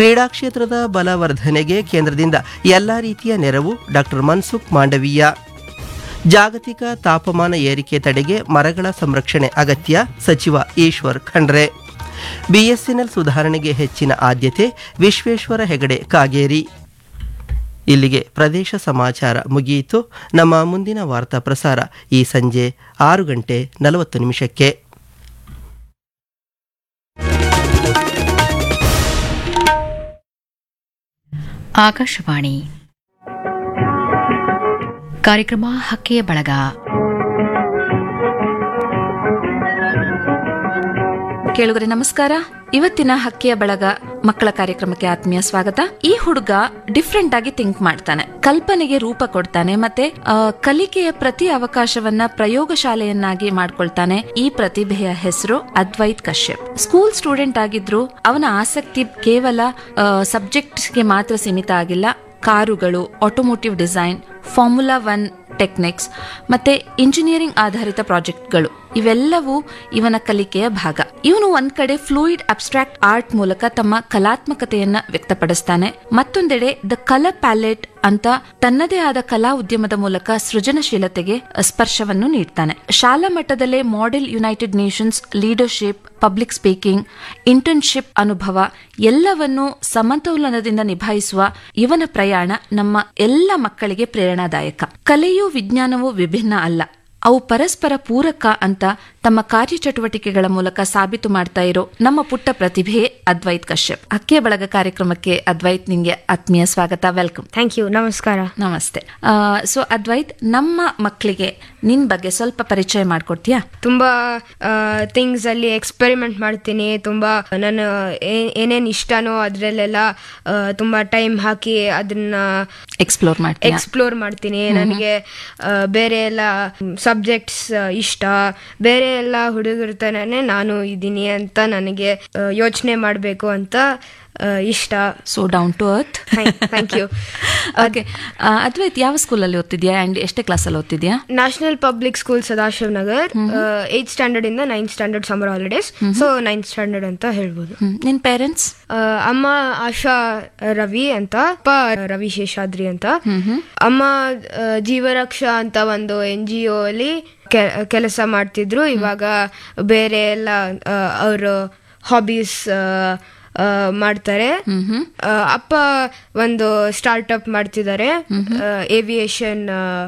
ಕ್ರೀಡಾ ಕ್ಷೇತ್ರದ ಬಲವರ್ಧನೆಗೆ ಕೇಂದ್ರದಿಂದ ಎಲ್ಲ ರೀತಿಯ ನೆರವು ಡಾಕ್ಟರ್ ಮನ್ಸುಖ್ ಮಾಂಡವೀಯ ಜಾಗತಿಕ ತಾಪಮಾನ ಏರಿಕೆ ತಡೆಗೆ ಮರಗಳ ಸಂರಕ್ಷಣೆ ಅಗತ್ಯ ಸಚಿವ ಈಶ್ವರ್ ಖಂಡ್ರೆ ಬಿಎಸ್ಎನ್ಎಲ್ ಸುಧಾರಣೆಗೆ ಹೆಚ್ಚಿನ ಆದ್ಯತೆ ವಿಶ್ವೇಶ್ವರ ಹೆಗಡೆ ಕಾಗೇರಿ ಇಲ್ಲಿಗೆ ಪ್ರದೇಶ ಸಮಾಚಾರ ಮುಗಿಯಿತು ನಮ್ಮ ಮುಂದಿನ ವಾರ್ತಾ ಪ್ರಸಾರ ಈ ಸಂಜೆ ಆರು ಗಂಟೆ ನಲವತ್ತು ನಿಮಿಷಕ್ಕೆ ಆಕಾಶವಾಣಿ ಕಾರ್ಯಕ್ರಮ ಹಕ್ಕೆಯ ಬಳಗ ಕೇಳುಗರೆ ನಮಸ್ಕಾರ ಇವತ್ತಿನ ಹಕ್ಕಿಯ ಬಳಗ ಮಕ್ಕಳ ಕಾರ್ಯಕ್ರಮಕ್ಕೆ ಆತ್ಮೀಯ ಸ್ವಾಗತ ಈ ಹುಡುಗ ಡಿಫ್ರೆಂಟ್ ಆಗಿ ಥಿಂಕ್ ಮಾಡ್ತಾನೆ ಕಲ್ಪನೆಗೆ ರೂಪ ಕೊಡ್ತಾನೆ ಮತ್ತೆ ಆ, ಕಲಿಕೆಯ ಪ್ರತಿ ಅವಕಾಶವನ್ನ ಪ್ರಯೋಗಶಾಲೆಯನ್ನಾಗಿ ಮಾಡ್ಕೊಳ್ತಾನೆ ಈ ಪ್ರತಿಭೆಯ ಹೆಸರು ಅದ್ವೈತ್ ಕಶ್ಯಪ್ ಸ್ಕೂಲ್ ಸ್ಟೂಡೆಂಟ್ ಆಗಿದ್ರು ಅವನ ಆಸಕ್ತಿ ಕೇವಲ ಸಬ್ಜೆಕ್ಟ್ಸ್ಗೆ ಮಾತ್ರ ಸೀಮಿತ ಆಗಿಲ್ಲ ಕಾರುಗಳು automotive design formula one techniques ಮತ್ತೆ ಇಂಜಿನಿಯರಿಂಗ್ ಆಧಾರಿತ ಪ್ರಾಜೆಕ್ಟ್ಗಳು ಇವೆಲ್ಲವೂ ಇವನ ಕಲಿಕೆಯ ಭಾಗ ಇವನು ಒಂದ್ ಕಡೆ ಫ್ಲೂಯಿಡ್ ಅಬ್ಸ್ಟ್ರಾಕ್ಟ್ ಆರ್ಟ್ ಮೂಲಕ ತಮ್ಮ ಕಲಾತ್ಮಕತೆಯನ್ನ ವ್ಯಕ್ತಪಡಿಸ್ತಾನೆ ಮತ್ತೊಂದೆಡೆ ದ ಕಲರ್ ಪ್ಯಾಲೆಟ್ ಅಂತ ತನ್ನದೇ ಆದ ಕಲಾ ಉದ್ಯಮದ ಮೂಲಕ ಸೃಜನಶೀಲತೆಗೆ ಸ್ಪರ್ಶವನ್ನು ನೀಡ್ತಾನೆ ಶಾಲಾ ಮಟ್ಟದಲ್ಲೇ model united nations leadership public speaking internship ಅನುಭವ ಎಲ್ಲವನ್ನು ಸಮತೋಲನದಿಂದ ನಿಭಾಯಿಸುವ ಇವನ ಪ್ರಯಾಣ ನಮ್ಮ ಎಲ್ಲ ಮಕ್ಕಳಿಗೆ ಪ್ರೇರಣಾದಾಯಕ ಕಲೆಯೂ ವಿಜ್ಞಾನವೂ ವಿಭಿನ್ನ ಅಲ್ಲ ಅವು ಪರಸ್ಪರ ಪೂರಕ ಅಂತ ತಮ್ಮ ಕಾರ್ಯಚಟುವಟಿಕೆಗಳ ಮೂಲಕ ಸಾಬೀತು ಮಾಡ್ತಾ ಇರೋ ನಮ್ಮ ಪುಟ್ಟ ಪ್ರತಿಭೆ ಅದ್ವೈತ್ ಕಶ್ಯಪ್ ಅಕ್ಕೆ ಬಳಗ ಕಾರ್ಯಕ್ರಮಕ್ಕೆ ಅದ್ವೈತ್ ನಿಂಗೆ ಆತ್ಮೀಯ ಸ್ವಾಗತ ವೆಲ್ಕಮ್ ಥ್ಯಾಂಕ್ ಯು ನಮಸ್ಕಾರ ನಮಸ್ತೆ ಸೊ ಅದ್ವೈತ್ ನಮ್ಮ ಮಕ್ಕಳಿಗೆ ನಿನ್ ಬಗ್ಗೆ ಸ್ವಲ್ಪ ಪರಿಚಯ ಮಾಡ್ಕೊಡ್ತೀಯಾ ತುಂಬಾ ಥಿಂಗ್ಸ್ ಅಲ್ಲಿ ಎಕ್ಸ್ಪೆರಿಮೆಂಟ್ ಮಾಡ್ತೀನಿ ತುಂಬಾ ನಾನು ಏ- ಏನೇನ್ ಇಷ್ಟನೋ ಅದ್ರಲ್ಲೆಲ್ಲ ಆ, ತುಂಬಾ ಟೈಮ್ ಹಾಕಿ ಅದನ್ನ ಎಕ್ಸ್ಪ್ಲೋರ್ ಮಾಡ್ತೀಯಾ ಎಕ್ಸ್ಪ್ಲೋರ್ ಮಾಡ್ತೀನಿ ನನಗೆ ಆ, ಬೇರೆ ಎಲ್ಲ ಸಬ್ಜೆಕ್ಟ್ಸ್ ಇಷ್ಟ ಬೇರೆ ಎಲ್ಲ ಹುಡುಗರ ತರನೇ ನಾನು ಇದ್ದೀನಿ ಅಂತ ನನಗೆ ಯೋಚನೆ ಮಾಡಬೇಕು ಅಂತ ಆ, ಇಷ್ಟ so down to earth thank you okay Advait ಯಾವ ಸ್ಕೂಲಲ್ಲಿ ಓದ್ತಿದ್ಯಾ ಅಂಡ್ ಎಷ್ಟೇ ಕ್ಲಾಸಲ್ಲಿ ಓದ್ತಿದ್ಯಾ national public school Sadashiv Nagar eighth standard ಇಂದ ninth standard summer holidays so ninth standard ಅಂತ ಹೇಳ್ಬೋದು ಹ್ಮ್. ನಿನ್ ಪೇರೆಂಟ್ಸ್ ಆ, ಅಮ್ಮ ಆಶಾ ರವಿ ಅಂತ ಅಪ್ಪ ರವಿ ಶೇಷಾದ್ರಿ ಅಂತ ಅಮ್ಮ ಆ, ಜೀವರಕ್ಷಾ ಅಂತ ಒಂದು ಎನ್ ಜಿ ಒ ಅಲ್ಲಿ ಕೆ- ಕೆಲಸ ಮಾಡ್ತಿದ್ರು ಇವಾಗ ಬೇರೆ ಎಲ್ಲ ಅವರು ಹಾಬೀಸ್ ಮಾಡ್ತಾರೆ ಆ, ಅಪ್ಪ ಒಂದು ಸ್ಟಾರ್ಟ್ಅಪ್ ಮಾಡ್ತಿದ್ದಾರೆ ಏವಿಯೇಷನ್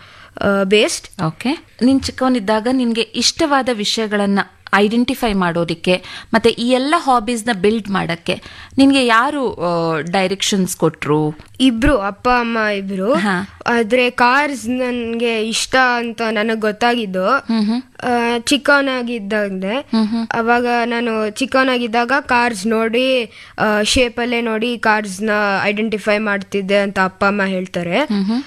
ಬೇಸ್ಡ್ ಓಕೆ ನೀನ್ ಚಿಕ್ಕವನಿದ್ದಾಗ ನಿನ್ಗೆ ಇಷ್ಟವಾದ ವಿಷಯಗಳನ್ನ ಐಡೆಂಟಿಫೈ ಮಾಡೋದಿಕ್ಕೆ ಮತ್ತೆ ಈ ಎಲ್ಲ ಹಾಬೀಸ್ ನ ಬಿಲ್ಡ್ ಮಾಡಕ್ಕೆ ನಿನ್ಗೆ ಯಾರು ಡೈರೆಕ್ಷನ್ಸ್ ಕೊಟ್ರು ಇಬ್ರು ಅಪ್ಪ ಅಮ್ಮ ಇಬ್ರು ಹಾ. ಆದ್ರೆ ಕಾರ್ಸ್ ನನ್ಗೆ ಇಷ್ಟ ಅಂತ ನನಗ್ ಗೊತ್ತಾಗಿದ್ದು ಆ, ಚಿಕ್ಕವನಾಗಿದ್ದಂಗೆ ಅವಾಗ ನಾನು ಚಿಕ್ಕವನಾಗಿದ್ದಾಗ ಕಾರ್ಸ್ ನೋಡಿ ಶೇಪ್ ಅಲ್ಲೇ ನೋಡಿ ಕಾರ್ಸ್ ನ ಐಡೆಂಟಿಫೈ ಮಾಡ್ತಿದ್ದೆ ಅಂತ ಅಪ್ಪ ಅಮ್ಮ ಹೇಳ್ತಾರೆ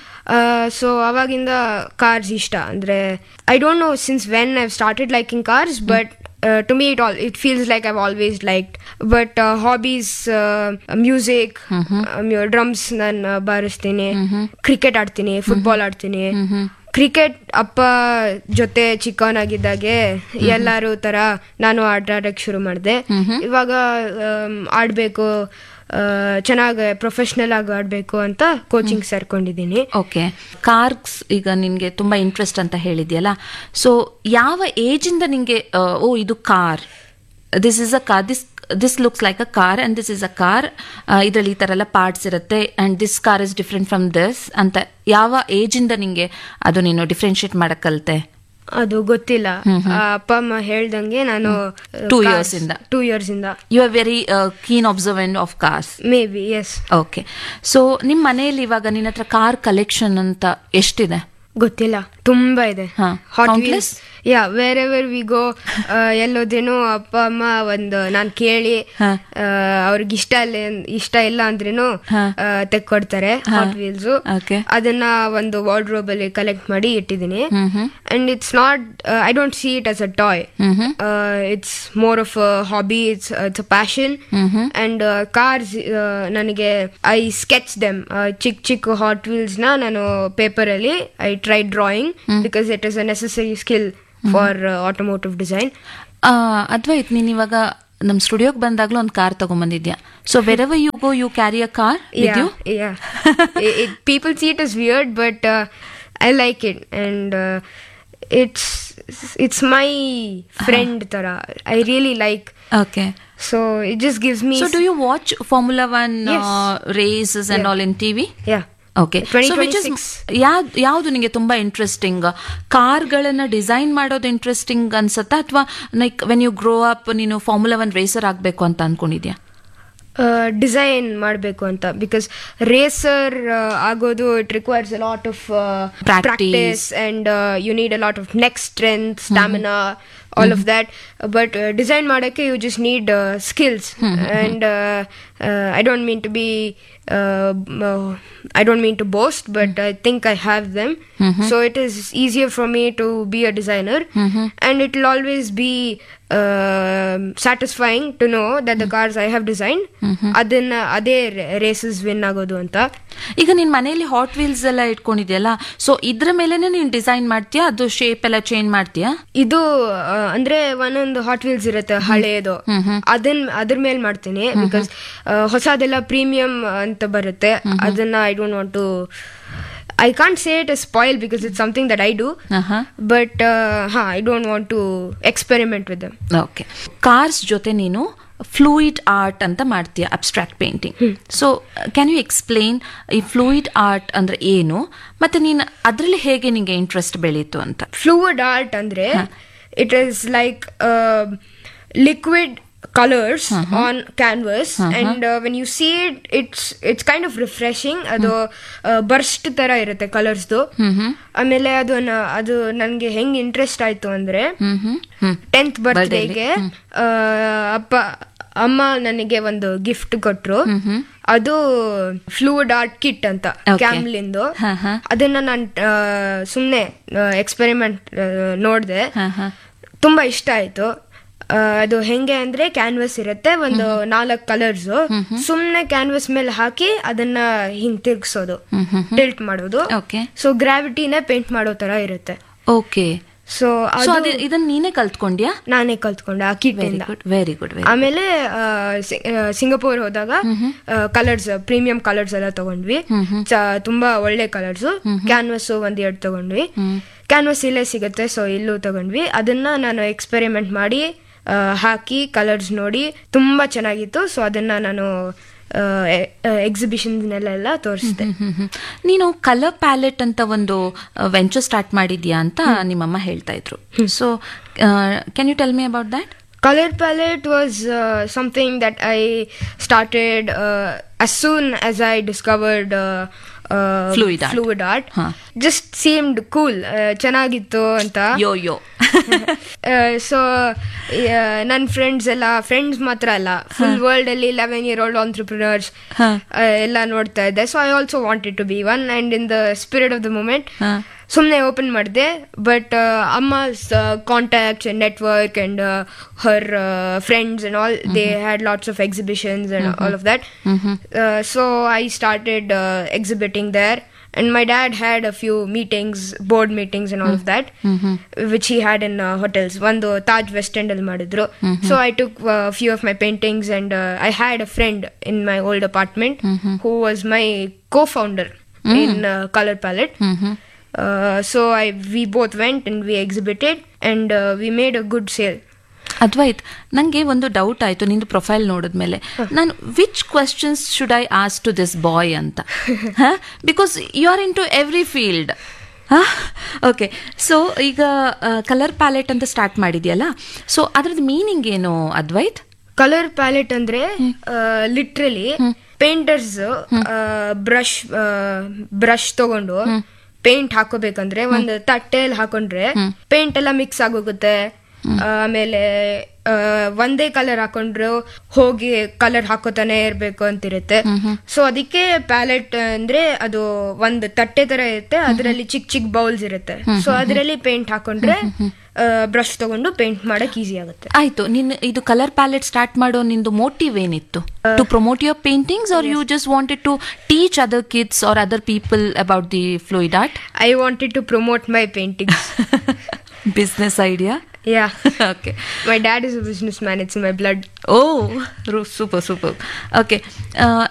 ಸೊ ಅವಾಗಿಂದ ಕಾರ್ಸ್ ಇಷ್ಟ ಅಂದ್ರೆ I don't know since when I've started liking cars but to me it all it feels like I've always like but hobbies music drums ನಾನು ಬಾರಿಸ್ತೀನಿ ಕ್ರಿಕೆಟ್ ಆಡ್ತೀನಿ ಫುಟ್ಬಾಲ್ ಆಡ್ತೀನಿ ಕ್ರಿಕೆಟ್ ಅಪ್ಪ ಜೊತೆ ಚಿಕ್ಕವನಾಗಿದ್ದಾಗೆ ಎಲ್ಲಾರು ತರ ನಾನು ಆಟ ಆಡಕ್ ಶುರು ಮಾಡಿದೆ ಇವಾಗ ಆಮ್, ಆಡ್ಬೇಕು ಚೆನ್ನಾಗಿ ಪ್ರೊಫೆಷನಲ್ ಆಗಿ ಆಡ್ಬೇಕು ಅಂತ ಕೋಚಿಂಗ್ ಸೇರ್ಕೊಂಡಿದ್ದೀನಿ ಓಕೆ ಕಾರ್ಸ್ ಈಗ ನಿನ್ಗೆ ತುಂಬಾ ಇಂಟ್ರೆಸ್ಟ್ ಅಂತ ಹೇಳಿದ್ಯಲ್ಲ ಸೊ ಯಾವ ಏಜ್ ಇಂದ ನಿಂಗೆ ಆ, ಓ ಇದು car this is a car this this looks like a car and this is a car ಇದರಲ್ಲಿ ಈ ತರ ಎಲ್ಲ ಪಾರ್ಟ್ಸ್ ಇರುತ್ತೆ and this car is different from this ಅಂತ ಯಾವ ಏಜ್ ಇಂದ ನಿಂಗೆ ಅದು ನೀನು ಡಿಫ್ರೆನ್ಶಿಯೇಟ್ ಮಾಡಕ್ ಕಲ್ತೆ ಅದು ಗೊತ್ತಿಲ್ಲ ಆ, ಅಪ್ಪ ಅಮ್ಮ ಹೇಳ್ದಂಗೆ ನಾನು Two years ಇಂದ. ಟೂ ಇಯರ್ಸ್ ಇಂದ you are very keen observant of cars may be yes okay so ನಿಮ್ಮ ಮನೆಯಲ್ಲಿ ಇವಾಗ ನಿನ್ನ ಹತ್ರ ಕಾರ್ ಕಲೆಕ್ಷನ್ ಅಂತ ಎಷ್ಟಿದೆ ಗೊತ್ತಿಲ್ಲ ತುಂಬಾ ಇದೆ ಹಾ. Hot Countless? Yeah wherever we go ಎಲ್ಲೋದೇನು ಅಪ್ಪ ಅಮ್ಮ ಒಂದು ನಾನ್ ಕೇಳಿ ಹಾ. ಅವ್ರಿಗೆ ಇಷ್ಟ ಇಲ್ಲ ಇಷ್ಟ ಇಲ್ಲ ಅಂದ್ರೇನು ಆ, ತೆಕ್ಕೊಡ್ತಾರೆ ಹಾಟ್ ವೀಲ್ಸ್ Okay. ಅದನ್ನ ಒಂದು ವಾರ್ಡ್ರೋಬ್ ಅಲ್ಲಿ ಕಲೆಕ್ಟ್ ಮಾಡಿ ಇಟ್ಟಿದ್ದೀನಿ and it's not I don't see it as a toy it's more of hobby it's it's a passion and cars ನನಗೆ ಐ ಸ್ಕೆಚ್ ದೆಮ್ ಚಿಕ್ಕ ಚಿಕ್ಕ ಹಾಟ್ ವೀಲ್ಸ್ ನ ನಾನು ಪೇಪರ್ ಅಲ್ಲಿ I try drawing because it is a necessary skill for automotive design ಆ, ಅದ್ವೈತ್ ನೀನ್ ಇವಾಗ ನಮ್ ಸ್ಟುಡಿಯೋಗೆ ಬಂದಾಗ್ಲೂ ಒಂದು ಕಾರ್ ತಗೊಂಬಂದಿದ್ಯಾ so wherever you go you carry a car with you yeah yeah it, it, people see it as weird but uh, i like it and uh, it's it's my friend tara i really like okay so it just gives me so do you watch formula one Yes. Races and Yeah. All in TV yeah okay ಯಾವ್ದು ನಿಮಗೆ ತುಂಬಾ interesting ಕಾರ್ಗಳನ್ನ design ಮಾಡೋದು interesting ಅನ್ಸತ್ತಾ ಅಥವಾ like when you grow up ನೀನು formula one racer ಆಗ್ಬೇಕು ಅಂತ ಅನ್ಕೊಂಡಿದ್ಯಾ ಡಿಸೈನ್ ಮಾಡಬೇಕು ಅಂತ ಬಿಕಾಸ್ ರೇಸರ್ ಆಗೋದು it requires a lot of Practice. Practice and you need a lot of neck strength stamina all of that but design ಮಾಡೋಕ್ಕೆ you just need skills and I don't mean to be I don't mean to boast but I think I have them so it is easier for me to be a designer and it will always be satisfying to know that the cars I have design ಅದನ್ನ ಅದೇ races win ಆಗೋದು ಅಂತ ಈಗ ನಿನ್ ಮನೆಯಲ್ಲಿ hot wheels ಎಲ್ಲ ಇಟ್ಕೊಂಡಿದ್ಯಲ್ಲ so ಇದ್ರ ಮೇಲೆನೆ ನೀನ್ ಡಿಸೈನ್ ಮಾಡ್ತೀಯಾ ಅದು ಶೇಪ್ ಎಲ್ಲ ಚೇಂಜ್ ಮಾಡ್ತೀಯಾ ಇದು ಆ, ಅಂದ್ರೆ ಒಂದೊಂದು ಹಾಟ್ ವೀಲ್ಸ್ ಇರುತ್ತೆ ಹಳೆಯದು ಅದನ್ ಅದ್ರ ಮೇಲೆ ಮಾಡ್ತೀನಿ ಬಿಕಾಸ್ ಹೊಸದೆಲ್ಲ ಪ್ರೀಮಿಯಂ ಅಂತ ಬರುತ್ತೆ ಅದನ್ನ I don't want to I can't say it is spoil because it's something that I do ಆಹಾ. ಬಟ್ ಹಾ I don't want to experiment with them okay cars ಜೊತೆ ನೀನು ಫ್ಲೂಯಿಡ್ ಆರ್ಟ್ ಅಂತ ಮಾಡ್ತೀಯ abstract painting so can you explain ಈ fluid art ಅಂದ್ರೆ ಏನು ಮತ್ತೆ ನೀನು ಅದರಲ್ಲಿ ಹೇಗೆ ನಿಂಗೆ ಇಂಟ್ರೆಸ್ಟ್ ಬೆಳೀತು ಅಂತ ಫ್ಲೂಯಿಡ್ ಆರ್ಟ್ ಅಂದ್ರೆ it is like liquid colors on canvas and uh, when you see it it's it's kind of refreshing ಅದು ಬರ್ಸ್ಟ್ ತರ ಇರುತ್ತೆ ಕಲರ್ಸ್ದು ಆಮೇಲೆ ಅದು ನ- ಅದು ನನ್ಗೆ ಹೆಂಗ್ ಇಂಟ್ರೆಸ್ಟ್ ಆಯ್ತು ಅಂದ್ರೆ ಹ್ಮ್ ಹ್ಮ್ ಹ್ಮ್ ಟೆಂತ್ ಬರ್ತ್ಡೇಗೆ ಅಪ್ಪ ಅಮ್ಮ ನನಗೆ ಒಂದು ಗಿಫ್ಟ್ ಕೊಟ್ರು ಅದು ಫ್ಲೂಯಿಡ್ ಆರ್ಟ್ ಕಿಟ್ ಅಂತ Okay. ಕ್ಯಾಮ್ಲಿಂದು ಹಾ, ಹಾ. ಅದನ್ನ ನಾನು ಸುಮ್ಮನೆ ಎಕ್ಸ್ಪೆರಿಮೆಂಟ್ ನೋಡಿದೆ ಹಾ, ಹಾ. ತುಂಬಾ ಇಷ್ಟ ಆಯ್ತು ಆ, ಅದು ಹೆಂಗೆ ಅಂದ್ರೆ ಕ್ಯಾನ್ವಸ್ ಇರುತ್ತೆ ಒಂದು ನಾಲ್ಕು ಕಲರ್ಸ್ ಸುಮ್ನೆ ಕ್ಯಾನ್ವಸ್ ಮೇಲೆ ಹಾಕಿ ಅದನ್ನ ಹಿಂಗ್ ತಿರ್ಗ್ಸೋದು ಟಿಲ್ಟ್ ಮಾಡೋದು Okay. ಸೊ ಗ್ರಾವಿಟಿನೇ ಪೇಂಟ್ ಮಾಡೋ ತರ ಇರುತ್ತೆ ಓಕೆ ಸೊ ಸೊ ಅದು ಇದನ್ನ ನೀನೇ ಕಲ್ತ್ಕೊಂಡ್ಯಾ ನಾನೇ ಕಲ್ತ್ಕೊಂಡೆ ಆ ಕಿಟ್ ವೆರಿ ಇಂದ ಗುಡ್ ವೆರಿ ಗುಡ್ ವೆರಿ ಆಮೇಲೆ ಆ, ಸಿ- ಆ, ಸಿಂಗಪೂರ್ ಹೋದಾಗ ಕಲರ್ಸ್ ಪ್ರೀಮಿಯಂ ಕಲರ್ಸ್ ಎಲ್ಲ ತಗೊಂಡ್ವಿ ಚ- ತುಂಬಾ ಒಳ್ಳೆ ಕಲರ್ಸ್ ಕ್ಯಾನ್ವಸ್ ಒಂದ್ ಎರಡು ತಗೊಂಡ್ವಿ ಕ್ಯಾನ್ವಸ್ ಇಲ್ಲೇ ಸಿಗುತ್ತೆ ಸೊ ಇಲ್ಲೂ ತಗೊಂಡ್ವಿ ಅದನ್ನ ನಾನು ಎಕ್ಸ್ಪೆರಿಮೆಂಟ್ ಮಾಡಿ ಆ, ಹಾಕಿ ಕಲರ್ಸ್ ನೋಡಿ ತುಂಬಾ ಚೆನ್ನಾಗಿತ್ತು ಸೊ ಅದನ್ನ ನಾನು ಎಕ್ಸಿಬಿಷನ್ನೆಲ್ಲ ತೋರಿಸಿದೆ ಹ್ಮ್, ಹ್ಮ್. ನೀನು ಕಲರ್ ಪ್ಯಾಲೆಟ್ ಅಂತ ಒಂದು ವೆಂಚರ್ ಸ್ಟಾರ್ಟ್ ಮಾಡಿದ್ಯಾ ಅಂತ ನಿಮ್ಮಮ್ಮ ಹೇಳ್ತಾ ಇದ್ರು so can you tell me about that Color palette was uh, something that I started uh, as soon as I discovered uh, uh, Fluid art. Fluid art. Huh. Just seemed cool. Uh, ಚೆನ್ನಾಗಿತ್ತು ಅಂತ ಯೋ ಯೋ so ನನ್ನ friends ಎಲ್ಲ friends ಮಾತ್ರ ಅಲ್ಲ full world ಅಲ್ಲಿ eleven year old entrepreneurs ಎಲ್ಲ ನೋಡ್ತಾ ಇದ್ದೆ so I also wanted to be one and in the spirit of the moment ಸುಮ್ಮನೆ ಓಪನ್ ಮಾಡಿದೆ ಬಟ್ ಅಮ್ಮ contacts and network and her friends and all they had lots of exhibitions and all of that so I started exhibiting there and my dad had a few meetings board meetings and all of that which he had in uh, hotels ಒಂದು Taj West end ಅಲ್ಲಿ ಮಾಡಿದ್ರು so I took few of my paintings and I had a friend in my old apartment who was my co founder in colour palette so I we both went and we exhibited and we made a good sale Advait ನಂಗೆ ಒಂದು doubt ಆಯ್ತು ನಿಂದು profile ನೋಡಿದ್ಮೇಲೆ ನಾನು which questions should I ask to this boy ಅಂತ because you are into every field okay so ಈಗ colour palette ಅಂತ start ಮಾಡಿದ್ಯಲ್ಲ ಸೊ ಅದ್ರದ್ದು ಮೀನಿಂಗ್ ಏನು ಅದ್ವೈತ್ ಕಲರ್ ಪ್ಯಾಲೆಟ್ ಅಂದ್ರೆ ಲಿಟ್ರಲಿ ಪೇಂಟರ್ಸ್ ಬ್ರಷ್ ಬ್ರಷ್ ತಗೊಂಡು ಪೇಂಟ್ ಹಾಕೋಬೇಕಂದ್ರೆ ಒಂದು ತಟ್ಟೆಯಲ್ಲಿ ಹಾಕೊಂಡ್ರೆ ಪೇಂಟ್ ಎಲ್ಲ ಮಿಕ್ಸ್ ಆಗೋಗುತ್ತೆ ಆಮೇಲೆ ಆ, ಒಂದೇ ಕಲರ್ ಹಾಕೊಂಡ್ರು ಹೋಗಿ ಕಲರ್ ಹಾಕೋತಾನೆ ಇರ್ಬೇಕು ಅಂತಿರುತ್ತೆ ಸೊ ಅದಕ್ಕೆ ಪ್ಯಾಲೆಟ್ ಅಂದ್ರೆ ಅದು ಒಂದು ತಟ್ಟೆ ತರ ಇರುತ್ತೆ ಅದರಲ್ಲಿ ಚಿಕ್ಕ ಚಿಕ್ಕ ಬೌಲ್ಸ್ ಇರುತ್ತೆ ಸೊ ಅದರಲ್ಲಿ ಪೇಂಟ್ ಹಾಕೊಂಡ್ರೆ ಬ್ರಷ್ ತಗೊಂಡು ಪೇಂಟ್ ಮಾಡಕ್ ಈಸಿ ಆಗುತ್ತೆ ಆಯ್ತು ನಿನ್ನ ಇದು ಕಲರ್ ಪ್ಯಾಲೆಟ್ ಸ್ಟಾರ್ಟ್ ಮಾಡೋ ನಿಂದು ಮೋಟಿವ್ ಏನಿತ್ತು to promote your paintings or you just wanted to teach other kids or other people about the fluid art I wanted to promote my paintings. Business idea Yeah. Okay My dad is a businessman. It's in my blood. Oh super super okay